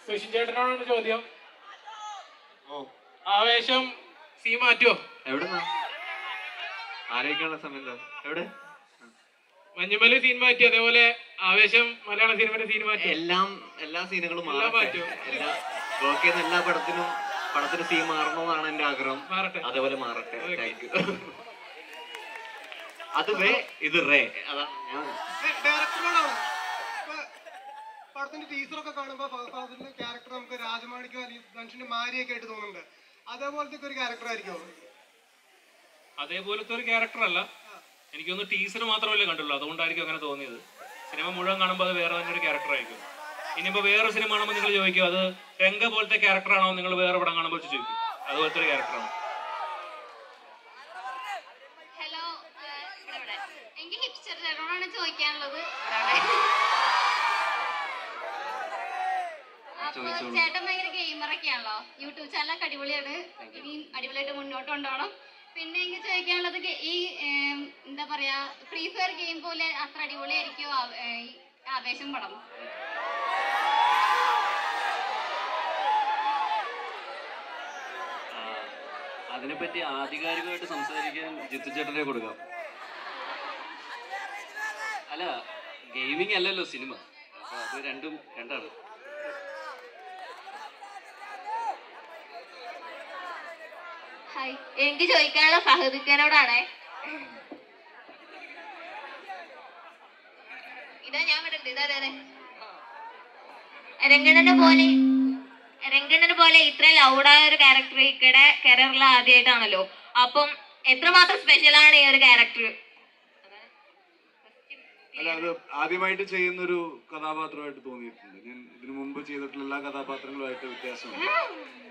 സുഷിൻ ചേട്ടനോടാണ് ചോദ്യം ഓ ആവേശം സീ മാറ്റുമോ എവിടുന്നാ ആലോചിക്കാനുള്ള സമയം എന്താ എവിടെ മഞ്ഞുമല സീൻ മാറ്റി അതേപോലെ ആവേശം മലയാള സിനിമയുടെ സീൻ മാറ്റി എല്ലാം എല്ലാ സീനുകളും എല്ലാം മാറട്ടെ മാറ്റും. എല്ലാ വർക്ക് ചെയ്യുന്ന എല്ലാ പടത്തിനും പടത്തിന് സീൻ മാറണമെന്നാണ് എന്റെ ആഗ്രഹം മാറട്ടെ അതേപോലെ മാറട്ടെ Okay. താങ്ക് യു അത് വേ ഇത് റേ അതാണ് ഞാൻ ഡയറക്ടറോടാണ് ഇപ്പൊ പടത്തിന്റെ ടീച്ചറൊക്കെ കാണുമ്പോ ഫഹദിന്റെ ക്യാരക്ടർ നമുക്ക് രാജമാണിക്കോ അല്ലെങ്കിൽ മനുഷ്യന്റെ മാരിയൊക്കെ ആയിട്ട് തോന്നുന്നുണ്ട് അതേപോലത്തെ ഒക്കെ ഒരു ക്യാരക്ടർ ആയിരിക്കും അതേപോലത്തെ ഒരു ക്യാരക്ടർ അല്ല എനിക്കൊന്ന് ടീസർ മാത്രമല്ലേ കണ്ടുള്ളൂ അതുകൊണ്ടായിരിക്കും അങ്ങനെ തോന്നിയത് സിനിമ മുഴുവൻ കാണുമ്പോൾ അത് വേറെ തന്നെ ഒരു ക്യാരക്ടർ ആയിരിക്കും ഇനിയിപ്പോൾ വേറെ സിനിമ കാണുമ്പോൾ നിങ്ങൾ ചോദിക്കും അത് രംഗ പോലത്തെ ക്യാരക്ടർ ആണോ നിങ്ങൾ വേറെ പടം കാണുമ്പോൾ ചോദിക്കും അതുപോലത്തെ ഒരു ക്യാരക്ടറാണ് ഹലോ ഇവിടെ ഇവിടെ എനിക്ക് ഹിപ്സ്റ്റർ ചേട്ടനോടാണ് ചോദിക്കാനുള്ളത് അപ്പൊ ചേട്ടൻ ഭയങ്കര ഗെയിമറൊക്കെ ആണല്ലോ യൂട്യൂബ് ചാനലൊക്കെ അടിപൊളിയാണ് ഇനിയും അടിപൊളിയായിട്ട് മുന്നോട്ട് കൊണ്ടുപോകണം പിന്നെ എനിക്ക് ചോദിക്കാനുള്ളത് ഗെ- ഈ ഏം, എന്താ പറയാ ഫ്രീ ഫയർ ഗെയിം പോലെ അത്ര അടിപൊളിയായിരിക്കും ആ- ഏ, ഈ ആവേശം പടം ആ, അതിനെപ്പറ്റി ആധികാരികമായിട്ട് സംസാരിക്കാൻ ജിത്തു ചേട്ടനെ കൊടുക്കാം അല്ല ഗെയിമിംഗ് അല്ലല്ലോ സിനിമ അപ്പൊ അത് രണ്ടും രണ്ടാണ് ഹായ് എനിക്ക് ചോദിക്കാനുള്ള ഫഹദിക്കനോടാണ് ഇതാ ഞാൻ ഇവിടെ ഉണ്ട് ഇതാ അതെ രംഗണനെ പോലെ രംഗണനെ പോലെ ഇത്ര ലൗഡായ ഒരു ക്യാരക്ടർ ഇക്കടെ കരിയറിൽ ആദ്യമായിട്ടാണല്ലോ അപ്പം എത്രമാത്രം സ്പെഷ്യൽ ആണ് ഈ ഒരു ക്യാരക്ടർ അല്ല അത് ആദ്യമായിട്ട് ചെയ്യുന്ന ഒരു കഥാപാത്രമായിട്ട് തോന്നിയിട്ടുണ്ട് ഞാൻ ഇതിനു മുമ്പ് ചെയ്തിട്ടുള്ള എല്ലാ കഥാപാത്രങ്ങളുമായിട്ട് വ്യത്യാസമുണ്ട്